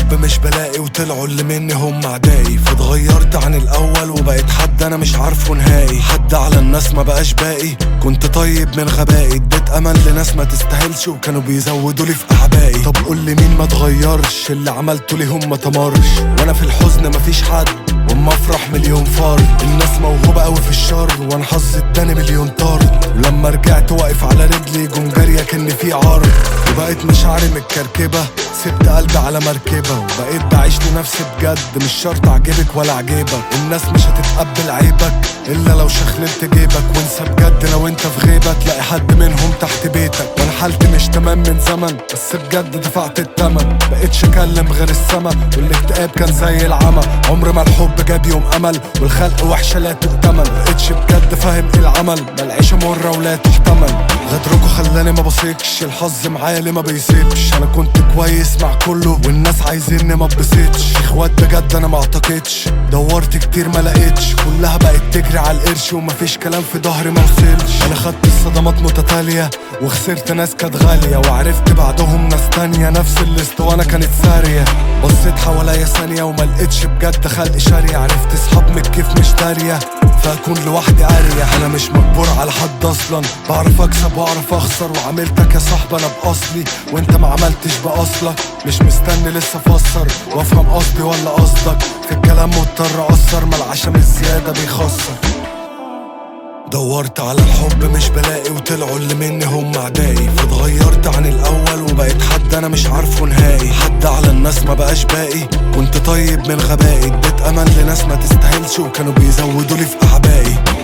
الحب مش بلاقي وطلعوا اللي مني هم اعدائي فاتغيرت عن الاول وبقيت حد انا مش عارفه نهائي حد على الناس ما بقاش باقي كنت طيب من غبائي اديت امل لناس ما تستاهلش وكانوا بيزودوا لي في اعبائي طب قول لي مين ما اتغيرش اللي عملته ليهم ما تمرش وانا في الحزن مفيش حد واما افرح مليون فرد الناس موهوبة قوي في الشر وانا حظي اداني مليون طرد ولما رجعت واقف على رجلي جم جارية كان في عرض وبقيت مشاعري متكركبة سبت قلبي على مركبة وبقيت بعيش لنفسي بجد مش شرط اعجبك ولا اعجبك الناس مش هتتقبل عيبك الا لو شخللت جيبك وانسى بجد لو انت في غيبة تلاقي حد منهم تحت بيتك وانا حالتي مش تمام من زمن بس بجد دفعت التمن بقيتش اكلم غير السما والاكتئاب كان زي العمى عمر ما الحب جاب يوم امل والخلق وحشة لا تؤتمن بقيتش بجد فاهم ايه العمل ما العيشة مرة ولا تحتمل غدركوا خلاني ما بثقش الحظ معايا ليه ما بيسيبش انا كنت كويس مع كله والناس عايزيني ما اتبسطش اخوات بجد انا ما اعتقدش دورت كتير ما لقيتش كلها بقت تجري على القرش ومفيش كلام في ظهري ما وصلش انا خدت الصدمات متتالية وخسرت ناس كانت غالية وعرفت بعدهم ناس تانية نفس الاسطوانة كانت سارية بصيت حواليا ثانية وما لقيتش بجد خلق شارية عرفت اصحاب من الكيف مش دارية فاكون لوحدي اريح انا مش مجبور على حد اصلا بعرف اكسب واعرف اخسر وعملتك يا صاحبي انا باصلي وانت ما عملتش باصلك مش مستني لسه افسر وافهم قصدي ولا قصدك في الكلام مضطر اقصر ما العشم الزياده بيخسر دورت على الحب مش بلاقي وطلعوا اللي مني هم اعدائي فاتغيرت عن الاول وبقيت حد انا مش عارفه نهائي حد على الناس ما بقاش باقي كنت طيب من غبائي اديت امل لناس ما تستاهلش وكانوا بيزودوا لي في اعبائي